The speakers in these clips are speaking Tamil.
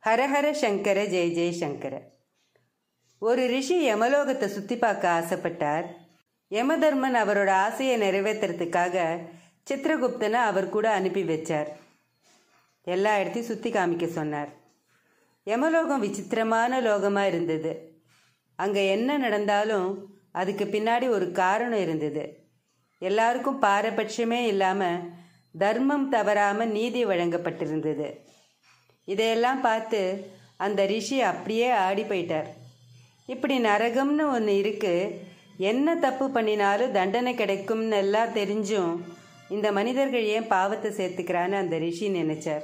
ஹரஹர சங்கர ஜெய ஜெய சங்கர ஒரு ரிஷி யமலோகத்தை சுத்தி பார்க்க ஆசைப்பட்டார் யமதர்மன் அவரோட ஆசையை நிறைவேற்றுறதுக்காக சித்திரகுப்தனை அவர் கூட அனுப்பி வச்சார் எல்லா இடத்தையும் சுற்றி காமிக்க சொன்னார் யமலோகம் விசித்திரமான லோகமாக இருந்தது அங்கே என்ன நடந்தாலும் அதுக்கு பின்னாடி ஒரு காரணம் இருந்தது எல்லாருக்கும் பாரபட்சமே இல்லாமல் தர்மம் தவறாமல் நீதி வழங்கப்பட்டிருந்தது இதையெல்லாம் பார்த்து அந்த ரிஷி அப்படியே ஆடி போயிட்டார் இப்படி நரகம்னு ஒன்று இருக்கு என்ன தப்பு பண்ணினாலும் தண்டனை கிடைக்கும்னு எல்லாம் தெரிஞ்சும் இந்த மனிதர்கள் ஏன் பாவத்தை சேர்த்துக்கிறான்னு அந்த ரிஷி நினைச்சார்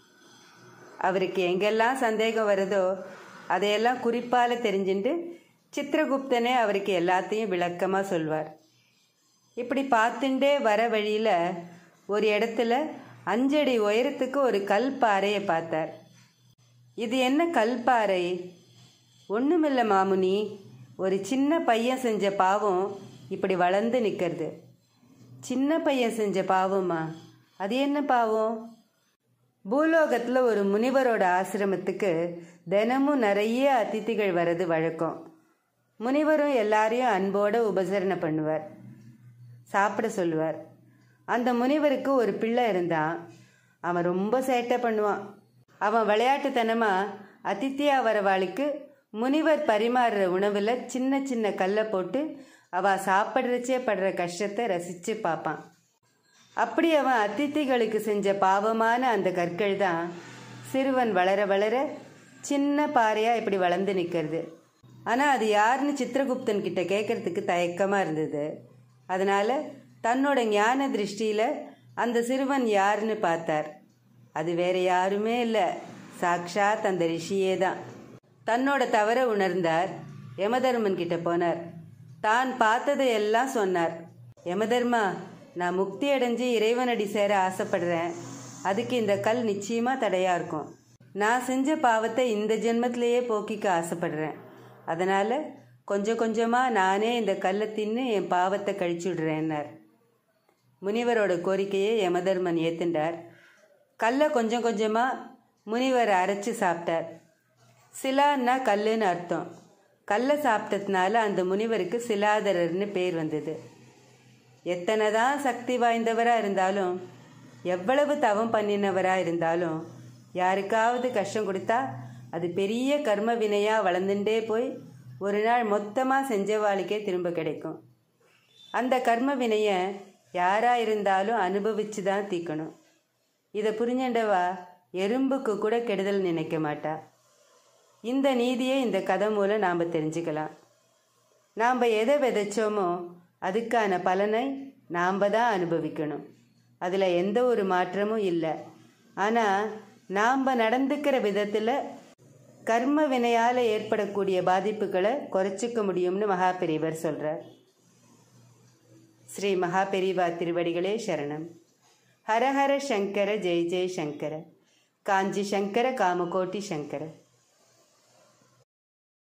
அவருக்கு எங்கெல்லாம் சந்தேகம் வருதோ அதையெல்லாம் குறிப்பால் தெரிஞ்சுட்டு சித்திரகுப்தனே அவருக்கு எல்லாத்தையும் விளக்கமாக சொல்வார் இப்படி பார்த்துட்டே வர வழியில் ஒரு இடத்துல அஞ்சடி உயரத்துக்கு ஒரு கல் பாறையை பார்த்தார் இது என்ன கல் பாறை ஒன்றுமில்ல மாமுனி ஒரு சின்ன பையன் செஞ்ச பாவம் இப்படி வளர்ந்து நிற்கிறது சின்ன பையன் செஞ்ச பாவமா அது என்ன பாவம் பூலோகத்தில் ஒரு முனிவரோட ஆசிரமத்துக்கு தினமும் நிறைய அதிதிகள் வர்றது வழக்கம் முனிவரும் எல்லாரையும் அன்போடு உபசரணை பண்ணுவார் சாப்பிட சொல்லுவார் அந்த முனிவருக்கு ஒரு பிள்ளை இருந்தான் அவன் ரொம்ப சேட்டை பண்ணுவான் அவன் விளையாட்டுத்தனமாக அதித்தியா வரவாளுக்கு முனிவர் பரிமாறுற உணவில் சின்ன சின்ன கல்லை போட்டு அவள் சாப்பிட்றச்சே படுற கஷ்டத்தை ரசித்து பார்ப்பான் அப்படி அவன் அதித்திகளுக்கு செஞ்ச பாவமான அந்த கற்கள் தான் சிறுவன் வளர வளர சின்ன பாறையாக இப்படி வளர்ந்து நிற்கிறது ஆனால் அது யாருன்னு சித்திரகுப்தன் கிட்ட கேட்கறதுக்கு தயக்கமாக இருந்தது அதனால் தன்னோட ஞான திருஷ்டியில் அந்த சிறுவன் யாருன்னு பார்த்தார் அது வேற யாருமே இல்லை சாக்ஷாத் அந்த ரிஷியே தான் தன்னோட தவற உணர்ந்தார் யமதர்மன் கிட்ட போனார் தான் பார்த்ததை எல்லாம் சொன்னார் யமதர்மா நான் முக்தி அடைஞ்சு இறைவனடி சேர ஆசைப்படுறேன் அதுக்கு இந்த கல் நிச்சயமாக தடையாக இருக்கும் நான் செஞ்ச பாவத்தை இந்த ஜென்மத்திலேயே போக்கிக்க ஆசைப்படுறேன் அதனால் கொஞ்சம் கொஞ்சமாக நானே இந்த கல்லை தின்னு என் பாவத்தை கழிச்சுடுறேன்னார் முனிவரோட கோரிக்கையை யமதர்மன் ஏத்துண்டார் கல்லை கொஞ்சம் கொஞ்சமாக முனிவர் அரைச்சி சாப்பிட்டார் சிலான்னா கல்லுன்னு அர்த்தம் கல்லை சாப்பிட்டதுனால அந்த முனிவருக்கு சிலாதரர்னு பேர் வந்தது எத்தனை தான் சக்தி வாய்ந்தவராக இருந்தாலும் எவ்வளவு தவம் பண்ணினவராக இருந்தாலும் யாருக்காவது கஷ்டம் கொடுத்தா அது பெரிய கர்ம வினையாக வளர்ந்துட்டே போய் ஒரு நாள் மொத்தமாக செஞ்சவாளுக்கே திரும்ப கிடைக்கும் அந்த கர்ம வினையை யாராக இருந்தாலும் அனுபவிச்சு தான் தீக்கணும் இதை புரிஞ்சண்டவா எறும்புக்கு கூட கெடுதல் நினைக்க மாட்டா இந்த நீதியை இந்த கதை மூலம் நாம் தெரிஞ்சுக்கலாம் நாம் எதை விதைச்சோமோ அதுக்கான பலனை நாம் தான் அனுபவிக்கணும் அதில் எந்த ஒரு மாற்றமும் இல்லை ஆனால் நாம் நடந்துக்கிற விதத்தில் கர்ம வினையால் ஏற்படக்கூடிய பாதிப்புகளை குறைச்சிக்க முடியும்னு மகாபெரிவர் சொல்கிறார் ஸ்ரீ மகாபெரிவா திருவடிகளே சரணம் ஹரஹர சங்கர ஜெய் ஜெய் சங்கர காஞ்சி சங்கர காமகோட்டி சங்கர